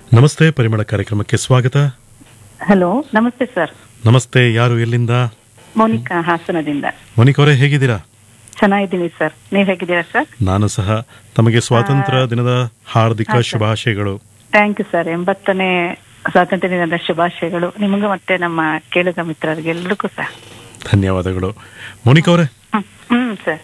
ನಮಸ್ತೆ ಪರಿಮಳ ಕಾರ್ಯಕ್ರಮಕ್ಕೆ ಸ್ವಾಗತ ಹಲೋ ನಮಸ್ತೆ ಸರ್ ನಮಸ್ತೆ ಯಾರು ಎಲ್ಲಿಂದ ಮೋನಿಕಾ ಹಾಸನದಿಂದ ಮೋನಿಕ್ ಅವರೇ ಹೇಗಿದ್ದೀರಾ ಚೆನ್ನಾಗಿದ್ದೀನಿ ಸರ್ ನೀವ್ ಹೇಗಿದ್ದೀರಾ ಸರ್ ನಾನು ಸಹ ತಮಗೆ ಸ್ವಾತಂತ್ರ್ಯ ದಿನದ ಹಾರ್ದಿಕ ಶುಭಾಶಯಗಳು ಥ್ಯಾಂಕ್ ಯು ಸರ್ ಎಂಬತ್ತನೇ ಸ್ವಾತಂತ್ರ್ಯ ದಿನದ ಶುಭಾಶಯಗಳು ನಿಮಗೂ ಮತ್ತೆ ನಮ್ಮ ಕೇಳುಗ ಮಿತ್ರರಿಗೆ ಎಲ್ರಿಗೂ ಸಹ ಧನ್ಯವಾದಗಳು ಮೋನಿಕ್ ಅವರೇ ಹ್ಮ್ ಹ್ಮ್ ಸರ್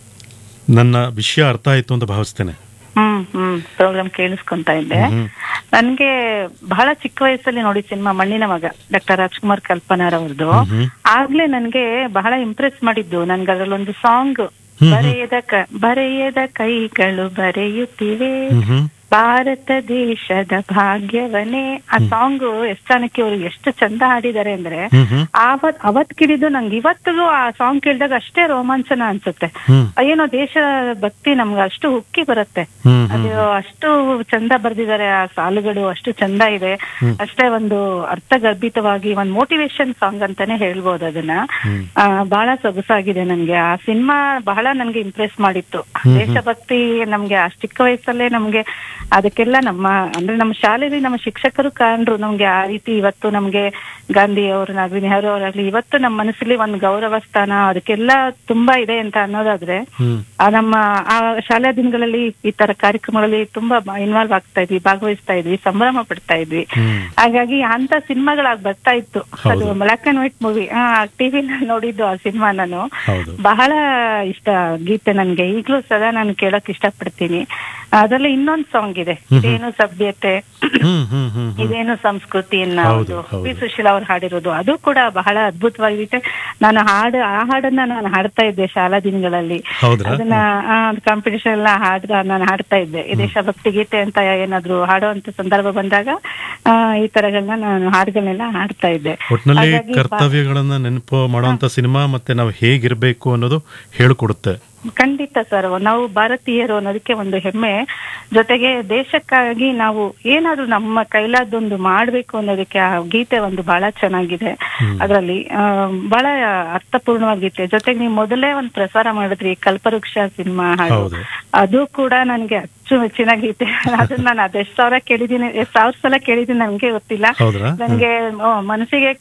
ನನ್ನ ವಿಷಯ ಅರ್ಥ ಆಯ್ತು ಅಂತ ಭಾವಿಸ್ತೇನೆ ಹ್ಮ್ ಹ್ಮ್ ಪ್ರೋಗ್ರಾಮ್ ಕೇಳಿಸ್ಕೊಂತಾ ಇದ್ದೆ ಹ್ಮ್. ನನ್ಗೆ ಬಹಳ ಚಿಕ್ಕ ವಯಸ್ಸಲ್ಲಿ ನೋಡಿ ಸಿನಿಮಾ ಮಣ್ಣಿನ ಮಗ ಡಾಕ್ಟರ್ ರಾಜ್ಕುಮಾರ್ ಕಲ್ಪನಾರವ್ರದ್ದು ಹ್ಮ್. ಆಗ್ಲೇ ನನ್ಗೆ ಬಹಳ ಇಂಪ್ರೆಸ್ ಮಾಡಿದ್ದು ನನ್ಗೆ ಅದ್ರಲ್ಲೊಂದು ಸಾಂಗ್ ಹ್ಮ್. ಬರೆಯದ ಕ ಬರೆಯದ ಕೈಗಳು ಬರೆಯುತ್ತಿವೆ ಹ್ಮ್ ಹ್ಮ್ ಭಾರತ ದೇಶದ ಭಾಗ್ಯವನೇ ಆ ಸಾಂಗ್ ಎಷ್ಟ್ ಜನಕ್ಕೆ ಅವ್ರು ಎಷ್ಟು ಚಂದ ಹಾಡಿದ್ದಾರೆ ಅಂದ್ರೆ ಹ್ಮ್ ಹ್ಮ್ ಆವತ್ ಅವತ್ ಕಿಡಿದು ನಂಗೆ ಇವತ್ತಿಗೂ ಆ ಸಾಂಗ್ ಕೇಳಿದಾಗ ಅಷ್ಟೇ ರೋಮಾಂಚನ ಅನ್ಸುತ್ತೆ ಹ್ಮ್ ಏನೋ ದೇಶ ಭಕ್ತಿ ನಮ್ಗೆ ಅಷ್ಟು ಹುಕ್ಕಿ ಬರುತ್ತೆ ಹ್ಮ್ ಹ್ಮ್ ಅದು ಅಷ್ಟು ಚಂದ ಬರ್ದಿದ್ದಾರೆ ಆ ಸಾಲುಗಳು ಅಷ್ಟು ಚಂದ ಇದೆ ಅಷ್ಟೇ ಒಂದು ಅರ್ಥಗರ್ಭಿತವಾಗಿ ಒಂದು ಮೋಟಿವೇಶನ್ ಸಾಂಗ್ ಅಂತಾನೆ ಹೇಳ್ಬೋದು ಅದನ್ನ ಹ್ಮ್. ಆ, ಬಹಳ ಸೊಗಸಾಗಿದೆ ನನ್ಗೆ ಆ ಸಿನಿಮಾ ಬಹಳ ನನ್ಗೆ ಇಂಪ್ರೆಸ್ ಮಾಡಿತ್ತು ದೇಶಭಕ್ತಿ ನಮ್ಗೆ ಅಷ್ಟ್ ಚಿಕ್ಕ ವಯಸ್ಸಲ್ಲೇ ನಮ್ಗೆ ಅದಕ್ಕೆಲ್ಲ ನಮ್ಮ ಅಂದ್ರೆ ನಮ್ಮ ಶಾಲೆಯಲ್ಲಿ ನಮ್ಮ ಶಿಕ್ಷಕರು ಕಾಣ್ರು ನಮ್ಗೆ ಆ ರೀತಿ ಇವತ್ತು ನಮ್ಗೆ ಗಾಂಧಿ ಅವ್ರನ್ನಾಗ್ಲಿ ನೆಹರು ಅವರಾಗ್ಲಿ ಇವತ್ತು ನಮ್ಮ ಮನಸ್ಸಲ್ಲಿ ಒಂದು ಗೌರವ ಸ್ಥಾನ ಅದಕ್ಕೆಲ್ಲ ತುಂಬಾ ಇದೆ ಅಂತ ಅನ್ನೋದಾದ್ರೆ ಹ್ಮ್ ಆ ನಮ್ಮ ಆ ಶಾಲಾ ದಿನಗಳಲ್ಲಿ ಈ ತರ ಕಾರ್ಯಕ್ರಮಗಳಲ್ಲಿ ತುಂಬಾ ಇನ್ವಾಲ್ವ್ ಆಗ್ತಾ ಇದ್ವಿ ಭಾಗವಹಿಸ್ತಾ ಇದ್ವಿ ಸಂಭ್ರಮ ಪಡ್ತಾ ಇದ್ವಿ ಹ್ಮ್ ಹಾಗಾಗಿ ಅಂತ ಸಿನಿಮಾಗಳಾಗಿ ಬರ್ತಾ ಇತ್ತು ಅದು ಹೌದು. Black and white movie TV ನೋಡಿದ್ದು ಆ ಸಿನಿಮಾ ನಾನು ಹೌದು ಬಹಳ ಇಷ್ಟ ಗೀತೆ ನನ್ಗೆ ಈಗ್ಲೂ ಸದಾ ನಾನು ಕೇಳಕ್ ಇಷ್ಟಪಡ್ತೀನಿ ಅದ್ರಲ್ಲಿ ಇನ್ನೊಂದ್ ಸಾಂಗ್ ಇದೆ ಇದೇನು ಸಭ್ಯತೆ ಹ್ಮ್ ಹ್ಮ್ ಹ್ಮ್ ಹ್ಮ್ ಇದೇನು ಸಂಸ್ಕೃತಿ ಹೌದು, ಅನ್ನೋದು ಹೌದು. ಪಿ ಸುಶೀಲಾ ಅವ್ರು ಹಾಡಿರೋದು ಅದು ಕೂಡ ಬಹಳ ಅದ್ಭುತವಾಗಿದೆ ನಾನು ಹಾಡು ಆ ಹಾಡನ್ನ ನಾನು ಹಾಡ್ತಾ ಇದ್ದೆ ಶಾಲಾ ದಿನಗಳಲ್ಲಿ ಹೌದ್ರಾ ಅದನ್ನ ಕಾಂಪಿಟೇಷನ್ ಎಲ್ಲ ಹಾಡ್ದ ನಾನು ಹಾಡ್ತಾ ಇದ್ದೆ ಈ ದೇಶಭಕ್ತಿ ಗೀತೆ ಅಂತ ಏನಾದ್ರು ಹಾಡುವಂತ ಸಂದರ್ಭ ಬಂದಾಗ ಆ, ಈ ತರಗಳನ್ನ ನಾನು ಹಾಡುಗಳನ್ನೆಲ್ಲ ಹಾಡ್ತಾ ಇದ್ದೆ ಒಟ್ನಲ್ಲಿ ಹಾಗಾಗಿ ಬಾ- ಕರ್ತವ್ಯಗಳನ್ನ ನೆನಪು ಮಾಡುವಂತ ಸಿನಿಮಾ ಮತ್ತೆ ನಾವು ಹೇಗಿರ್ಬೇಕು ಅನ್ನೋದು ಹೇಳ್ಕೊಡುತ್ತೆ ಖಂಡಿತ ಸರ್ ನಾವು ಭಾರತೀಯರು ಅನ್ನೋದಕ್ಕೆ ಒಂದು ಹೆಮ್ಮೆ ಜೊತೆಗೆ ದೇಶಕ್ಕಾಗಿ ನಾವು ಏನಾದ್ರೂ ನಮ್ಮ ಕೈಲಾದೊಂದು ಮಾಡ್ಬೇಕು ಅನ್ನೋದಕ್ಕೆ ಆ ಗೀತೆ ಒಂದು ಬಹಳ ಚೆನ್ನಾಗಿದೆ ಅದರಲ್ಲಿ ಬಹಳ ಅರ್ಥಪೂರ್ಣವಾದ ಗೀತೆ ಜೊತೆಗೆ ನೀವು ಮೊದಲೇ ಒಂದು ಪ್ರಸಾರ ಮಾಡಿದ್ರಿ ಕಲ್ಪವೃಕ್ಷ ಸಿನಿಮಾ ಹಾಡು ಹೌದು ಅದು ಕೂಡ ನನಗೆ ಅಚ್ಚುಮೆಚ್ಚಿನ ಗೀತೆ ಅದನ್ನ ನಾನು ಅದೆಷ್ಟ್ ಸಾವಿರ ಕೇಳಿದೀನಿ ಎಷ್ಟ್ ಸಾವಿರ ಸಲ ಕೇಳಿದೀನಿ ನನ್ಗೆ ಗೊತ್ತಿಲ್ಲ ಹೌದ್ರಾ ನನ್ಗೆ ಓ, ಮನಸ್ಸಿಗೆ